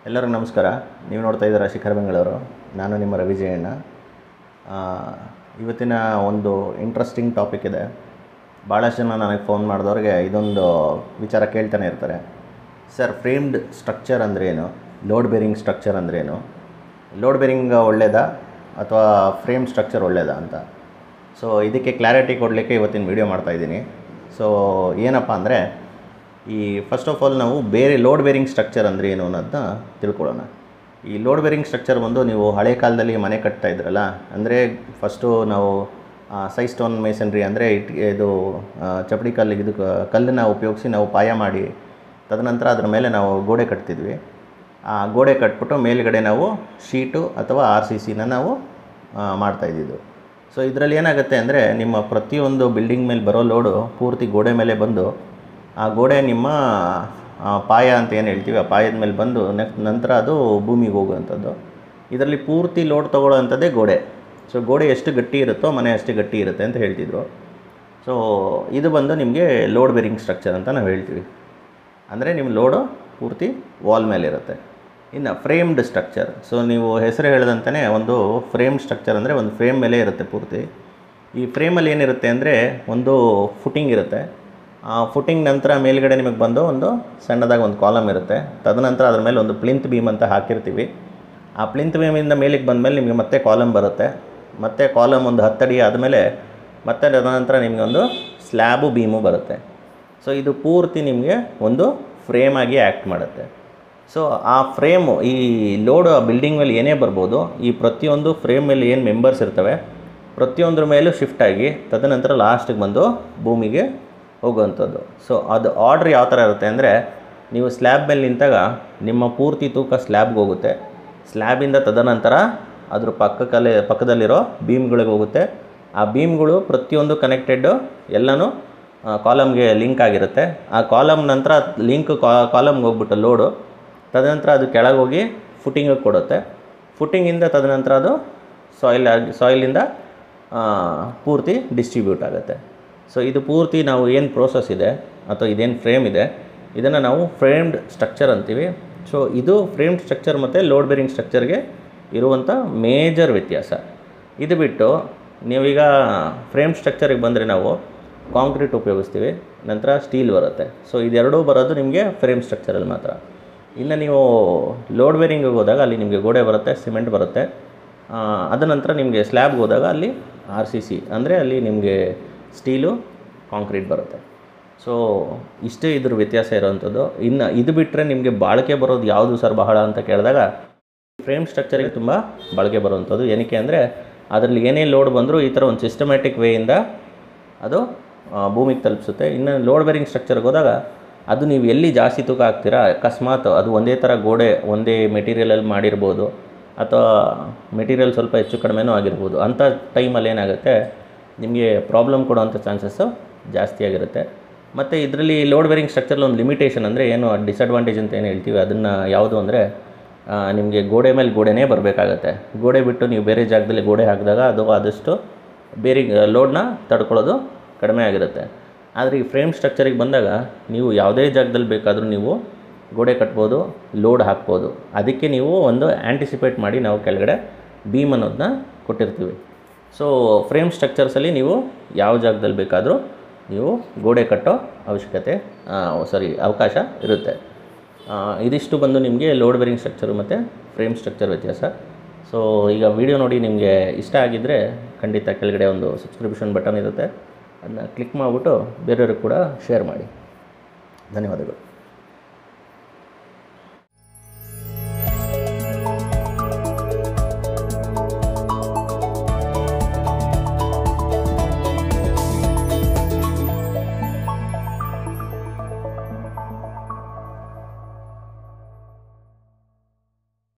ಎಲ್ಲರಿಗೂ ನಮಸ್ಕಾರ ನೀವು ನೋಡ್ತಾ ಇದ್ದೀರಾ ಶಿಖರ್ ಬೆಂಗಳೂರು ನಾನು ನಿಮ್ಮ ರವಿಜಯಣ್ಣ ಆ, ಇವತ್ತಿನ ಒಂದು ಇಂಟ್ರೆಸ್ಟಿಂಗ್ ಟಾಪಿಕ್ ಇದೆ ಭಾಳಷ್ಟು ಜನ ನನಗೆ ಫೋನ್ ಮಾಡಿದವ್ರಿಗೆ ಇದೊಂದು ವಿಚಾರ ಕೇಳ್ತಾನೆ ಇರ್ತಾರೆ ಸರ್ ಫ್ರೇಮ್ಡ್ ಸ್ಟ್ರಕ್ಚರ್ ಅಂದ್ರೇನು ಲೋಡ್ ಬೇರಿಂಗ್ ಸ್ಟ್ರಕ್ಚರ್ ಅಂದ್ರೇನು ಲೋಡ್ ಬೇರಿಂಗ್ ಒಳ್ಳೆಯದಾ ಅಥವಾ ಫ್ರೇಮ್ ಸ್ಟ್ರಕ್ಚರ್ ಒಳ್ಳೆಯದಾ ಅಂತ ಸೊ ಇದಕ್ಕೆ ಕ್ಲಾರಿಟಿ ಕೊಡಲಿಕ್ಕೆ ಇವತ್ತಿನ ವಿಡಿಯೋ ಮಾಡ್ತಾಯಿದ್ದೀನಿ ಸೊ ಏನಪ್ಪ ಅಂದರೆ ಈ ಫಸ್ಟ್ ಆಫ್ ಆಲ್ ನಾವು ಬೇರೆ ಲೋಡ್ ಬೇರಿಂಗ್ ಸ್ಟ್ರಕ್ಚರ್ ಅಂದರೆ ಏನು ಅನ್ನೋದನ್ನ ತಿಳ್ಕೊಳ್ಳೋಣ ಈ ಲೋಡ್ ಬೇರಿಂಗ್ ಸ್ಟ್ರಕ್ಚರ್ ಬಂದು ನೀವು ಹಳೆ ಕಾಲದಲ್ಲಿ ಮನೆ ಕಟ್ತಾ ಇದ್ರಲ್ಲ ಅಂದರೆ ಫಸ್ಟು ನಾವು ಸೈ ಸ್ಟೋನ್ ಮೇಸನ್ರಿ ಅಂದರೆ ಇಟ್ ಇದು ಆ, ಚಪ್ಪಡಿ ಕಲ್ಲಿಗೆ ಇದು ಕಲ್ಲನ್ನು ಉಪಯೋಗಿಸಿ ನಾವು ಪಾಯ ಮಾಡಿ ತದನಂತರ ಅದ್ರ ಮೇಲೆ ನಾವು ಗೋಡೆ ಕಟ್ತಿದ್ವಿ ಆ ಗೋಡೆ ಕಟ್ಬಿಟ್ಟು ಮೇಲ್ಗಡೆ ನಾವು ಶೀಟು ಅಥವಾ ಆರ್ ಸಿ ಸಿನ ನಾವು ಆ, ಮಾಡ್ತಾ ಇದ್ದಿದ್ದು ಸೊ ಇದರಲ್ಲಿ ಏನಾಗುತ್ತೆ ಅಂದರೆ ನಿಮ್ಮ ಪ್ರತಿಯೊಂದು ಬಿಲ್ಡಿಂಗ್ ಮೇಲೆ ಬರೋ ಲೋಡು ಪೂರ್ತಿ ಗೋಡೆ ಮೇಲೆ ಬಂದು ಆ ಗೋಡೆ ನಿಮ್ಮ ಆ, ಪಾಯ ಅಂತ ಏನು ಹೇಳ್ತೀವಿ ಆ ಪಾಯದ ಮೇಲೆ ಬಂದು ನೆಕ್ಸ್ಟ್ ನಂತರ ಅದು ಭೂಮಿಗೆ ಹೋಗುವಂಥದ್ದು ಇದರಲ್ಲಿ ಪೂರ್ತಿ ಲೋಡ್ ತೊಗೊಳ್ಳೋ ಅಂಥದ್ದೇ ಗೋಡೆ ಸೊ ಗೋಡೆ ಎಷ್ಟು ಗಟ್ಟಿ ಇರುತ್ತೋ ಮನೆ ಅಷ್ಟು ಗಟ್ಟಿ ಇರುತ್ತೆ ಅಂತ ಹೇಳ್ತಿದ್ರು ಸೊ ಇದು ಬಂದು ನಿಮಗೆ ಲೋಡ್ ಬೇರಿಂಗ್ ಸ್ಟ್ರಕ್ಚರ್ ಅಂತ ನಾವು ಹೇಳ್ತೀವಿ ಅಂದರೆ ನಿಮ್ಮ ಲೋಡು ಪೂರ್ತಿ ವಾಲ್ ಮೇಲೆ ಇರುತ್ತೆ ಇನ್ನು ಫ್ರೇಮ್ಡ್ ಸ್ಟ್ರಕ್ಚರ್ ಸೊ ನೀವು ಹೆಸರು ಹೇಳಿದಂತೆಯೇ ಒಂದು ಫ್ರೇಮ್ ಸ್ಟ್ರಕ್ಚರ್ ಅಂದರೆ ಒಂದು ಫ್ರೇಮ್ ಮೇಲೆ ಇರುತ್ತೆ ಪೂರ್ತಿ ಈ ಫ್ರೇಮಲ್ಲಿ ಏನಿರುತ್ತೆ ಅಂದರೆ ಒಂದು ಫುಟಿಂಗ್ ಇರುತ್ತೆ ಆ ಫುಟಿಂಗ್ ನಂತರ ಮೇಲ್ಗಡೆ ನಿಮಗೆ ಬಂದು ಒಂದು ಸಣ್ಣದಾಗಿ ಒಂದು ಕಾಲಮ್ ಇರುತ್ತೆ ತದನಂತರ ಅದ್ರ ಮೇಲೆ ಒಂದು ಪ್ಲಿಂತ್ ಬೀಮ್ ಅಂತ ಹಾಕಿರ್ತೀವಿ ಆ ಪ್ಲಿಂತ್ ಬೀಮಿಂದ ಮೇಲಿಗೆ ಬಂದಮೇಲೆ ನಿಮಗೆ ಮತ್ತೆ ಕಾಲಮ್ ಬರುತ್ತೆ ಮತ್ತೆ ಕಾಲಮ್ ಒಂದು ಹತ್ತಡಿ ಆದಮೇಲೆ ಮತ್ತೆ ತದನಂತರ ನಿಮಗೆ ಒಂದು ಸ್ಲ್ಯಾಬು ಬೀಮು ಬರುತ್ತೆ ಸೊ ಇದು ಪೂರ್ತಿ ನಿಮಗೆ ಒಂದು ಫ್ರೇಮ್ ಆಗಿ ಆ್ಯಕ್ಟ್ ಮಾಡುತ್ತೆ ಸೊ ಆ ಫ್ರೇಮು ಈ ಲೋಡ್ ಬಿಲ್ಡಿಂಗ್ ಮೇಲೆ ಏನೇ ಬರ್ಬೋದು ಈ ಪ್ರತಿಯೊಂದು ಫ್ರೇಮ್ ಮೇಲೆ ಏನು ಮೆಂಬರ್ಸ್ ಇರ್ತವೆ ಪ್ರತಿಯೊಂದ್ರ ಮೇಲೂ ಶಿಫ್ಟ್ ಆಗಿ ತದನಂತರ ಲಾಸ್ಟಿಗೆ ಬಂದು ಭೂಮಿಗೆ ಹೋಗುವಂಥದ್ದು ಸೊ ಅದು ಆರ್ಡ್ರ್ ಯಾವ ಥರ ಇರುತ್ತೆ ಅಂದರೆ ನೀವು ಸ್ಲ್ಯಾಬ್ ಮೇಲೆ ನಿಂತಾಗ ನಿಮ್ಮ ಪೂರ್ತಿ ತೂಕ ಸ್ಲ್ಯಾಬ್ಗೆ ಹೋಗುತ್ತೆ ಸ್ಲ್ಯಾಬಿಂದ ತದನಂತರ ಅದ್ರ ಪಕ್ಕದಲ್ಲಿ ಪಕ್ಕದಲ್ಲಿರೋ ಬೀಮ್ಗಳಿಗೆ ಹೋಗುತ್ತೆ ಆ ಬೀಮ್ಗಳು ಪ್ರತಿಯೊಂದು ಕನೆಕ್ಟೆಡ್ಡು ಎಲ್ಲನೂ ಕಾಲಮ್ಗೆ ಲಿಂಕ್ ಆಗಿರುತ್ತೆ ಆ ಕಾಲಮ್ ನಂತರ ಲಿಂಕ್ ಕಾಲಮ್ಗೆ ಹೋಗ್ಬಿಟ್ಟು ಲೋಡು ತದನಂತರ ಅದು ಕೆಳಗೆ ಹೋಗಿ ಫುಟಿಂಗಿಗೆ ಕೊಡುತ್ತೆ ಫುಟಿಂಗಿಂದ ತದನಂತರ ಅದು ಸಾಯಿಲ್ ಆಗಿ ಸಾಯಿಲಿಂದ ಆ, ಪೂರ್ತಿ ಡಿಸ್ಟ್ರಿಬ್ಯೂಟ್ ಆಗುತ್ತೆ ಸೊ ಇದು ಪೂರ್ತಿ ನಾವು ಏನು ಪ್ರೋಸೆಸ್ ಇದೆ ಅಥವಾ ಇದೇನು ಫ್ರೇಮ್ ಇದೆ ಇದನ್ನು ನಾವು ಫ್ರೇಮ್ಡ್ ಸ್ಟ್ರಕ್ಚರ್ ಅಂತೀವಿ ಸೊ ಇದು ಫ್ರೇಮ್ಡ್ ಸ್ಟ್ರಕ್ಚರ್ ಮತ್ತು ಲೋಡ್ ಬೇರಿಂಗ್ ಸ್ಟ್ರಕ್ಚರ್ಗೆ ಇರುವಂಥ ಮೇಜರ್ ವ್ಯತ್ಯಾಸ ಇದು ಬಿಟ್ಟು ನೀವೀಗ ಫ್ರೇಮ್ ಸ್ಟ್ರಕ್ಚರಿಗೆ ಬಂದರೆ ನಾವು ಕಾಂಕ್ರೀಟ್ ಉಪಯೋಗಿಸ್ತೀವಿ ನಂತರ ಸ್ಟೀಲ್ ಬರುತ್ತೆ ಸೊ ಇದೆರಡೂ ಬರೋದು ನಿಮಗೆ ಫ್ರೇಮ್ ಸ್ಟ್ರಕ್ಚರಲ್ಲಿ ಮಾತ್ರ ಇನ್ನು ನೀವು ಲೋಡ್ ಬೇರಿಂಗಿಗೆ ಹೋದಾಗ ಅಲ್ಲಿ ನಿಮಗೆ ಗೋಡೆ ಬರುತ್ತೆ ಸಿಮೆಂಟ್ ಬರುತ್ತೆ ಆ, ಅದ ನಂತರ ನಿಮಗೆ ಸ್ಲ್ಯಾಬ್ಗೆ ಹೋದಾಗ ಅಲ್ಲಿ ಆರ್ ಸಿ ಸಿ ಅಂದರೆ ಅಲ್ಲಿ ನಿಮಗೆ ಸ್ಟೀಲು ಕಾಂಕ್ರೀಟ್ ಬರುತ್ತೆ ಸೊ ಇಷ್ಟೇ ಇದ್ರ ವ್ಯತ್ಯಾಸ ಇರೋವಂಥದ್ದು ಇನ್ನು ಇದು ಬಿಟ್ಟರೆ ನಿಮಗೆ ಬಾಳಿಕೆ ಬರೋದು ಯಾವುದು ಸರ್ ಬಹಳ ಅಂತ ಕೇಳಿದಾಗ ಫ್ರೇಮ್ ಸ್ಟ್ರಕ್ಚರ್ಗೆ ತುಂಬ ಬಳಕೆ ಬರುವಂಥದ್ದು ಏನಕ್ಕೆ ಅಂದರೆ ಅದರಲ್ಲಿ ಏನೇ ಲೋಡ್ ಬಂದರೂ ಈ ಥರ ಒಂದು ಸಿಸ್ಟಮ್ಯಾಟಿಕ್ ವೇಯಿಂದ ಅದು ಆ, ಭೂಮಿಗೆ ತಲುಪಿಸುತ್ತೆ ಇನ್ನು ಲೋಡ್ ಬೇರಿಂಗ್ ಸ್ಟ್ರಕ್ಚರ್ಗೆ ಹೋದಾಗ ಅದು ನೀವು ಎಲ್ಲಿ ಜಾಸ್ತಿ ತೂಕ ಹಾಕ್ತೀರಾ ಅಕಸ್ಮಾತ್ ಅದು ಒಂದೇ ಥರ ಗೋಡೆ ಒಂದೇ ಮೆಟೀರಿಯಲಲ್ಲಿ ಮಾಡಿರ್ಬೋದು ಅಥವಾ ಮೆಟೀರಿಯಲ್ ಸ್ವಲ್ಪ ಹೆಚ್ಚು ಕಡಿಮೆನೂ ಆಗಿರ್ಬೋದು ಅಂಥ ಟೈಮಲ್ಲಿ ಏನಾಗುತ್ತೆ ನಿಮಗೆ ಪ್ರಾಬ್ಲಮ್ ಕೊಡೋವಂಥ ಚಾನ್ಸಸ್ಸು ಜಾಸ್ತಿ ಆಗಿರುತ್ತೆ ಮತ್ತು ಇದರಲ್ಲಿ ಲೋಡ್ ಬೇರಿಂಗ್ ಸ್ಟ್ರಕ್ಚರ್ಲಿ ಒಂದು ಲಿಮಿಟೇಷನ್ ಅಂದರೆ ಏನು ಡಿಸಡ್ವಾಂಟೇಜ್ ಅಂತ ಏನು ಹೇಳ್ತೀವಿ ಅದನ್ನು ಯಾವುದು ಅಂದರೆ ನಿಮಗೆ ಗೋಡೆ ಮೇಲೆ ಗೋಡೆನೇ ಬರಬೇಕಾಗತ್ತೆ ಗೋಡೆ ಬಿಟ್ಟು ನೀವು ಬೇರೆ ಜಾಗದಲ್ಲಿ ಗೋಡೆ ಹಾಕಿದಾಗ ಅದು ಆದಷ್ಟು ಬೇರೆ ಲೋಡ್ನ ತಡ್ಕೊಳ್ಳೋದು ಕಡಿಮೆ ಆಗಿರುತ್ತೆ ಆದರೆ ಈ ಫ್ರೇಮ್ ಸ್ಟ್ರಕ್ಚರಿಗೆ ಬಂದಾಗ ನೀವು ಯಾವುದೇ ಜಾಗದಲ್ಲಿ ಬೇಕಾದರೂ ನೀವು ಗೋಡೆ ಕಟ್ಬೋದು ಲೋಡ್ ಹಾಕ್ಬೋದು ಅದಕ್ಕೆ ನೀವು ಒಂದು ಆ್ಯಂಟಿಸಿಪೇಟ್ ಮಾಡಿ ನಾವು ಕೆಳಗಡೆ ಬೀಮ್ ಅನ್ನೋದನ್ನ ಕೊಟ್ಟಿರ್ತೀವಿ ಸೊ ಫ್ರೇಮ್ ಸ್ಟ್ರಕ್ಚರ್ಸಲ್ಲಿ ನೀವು ಯಾವ ಜಾಗದಲ್ಲಿ ಬೇಕಾದರೂ ನೀವು ಗೋಡೆ ಕಟ್ಟೋ ಅವಶ್ಯಕತೆ ಸಾರಿ ಅವಕಾಶ ಇರುತ್ತೆ ಆ, ಇದಿಷ್ಟು ಬಂದು ನಿಮಗೆ ಲೋಡ್ ಬೇರಿಂಗ್ ಸ್ಟ್ರಕ್ಚರು ಮತ್ತು ಫ್ರೇಮ್ ಸ್ಟ್ರಕ್ಚರ್ ವ್ಯತ್ಯಾಸ ಸೊ ಈಗ ವಿಡಿಯೋ ನೋಡಿ ನಿಮಗೆ ಇಷ್ಟ ಆಗಿದ್ದರೆ ಖಂಡಿತ ಕೆಳಗಡೆ ಒಂದು ಸಬ್ಸ್ಕ್ರಿಪ್ಷನ್ ಬಟನ್ ಇರುತ್ತೆ ಅದನ್ನ ಕ್ಲಿಕ್ ಮಾಡಿಬಿಟ್ಟು ಬೇರೆಯವ್ರಿಗೆ ಕೂಡ ಶೇರ್ ಮಾಡಿ ಧನ್ಯವಾದಗಳು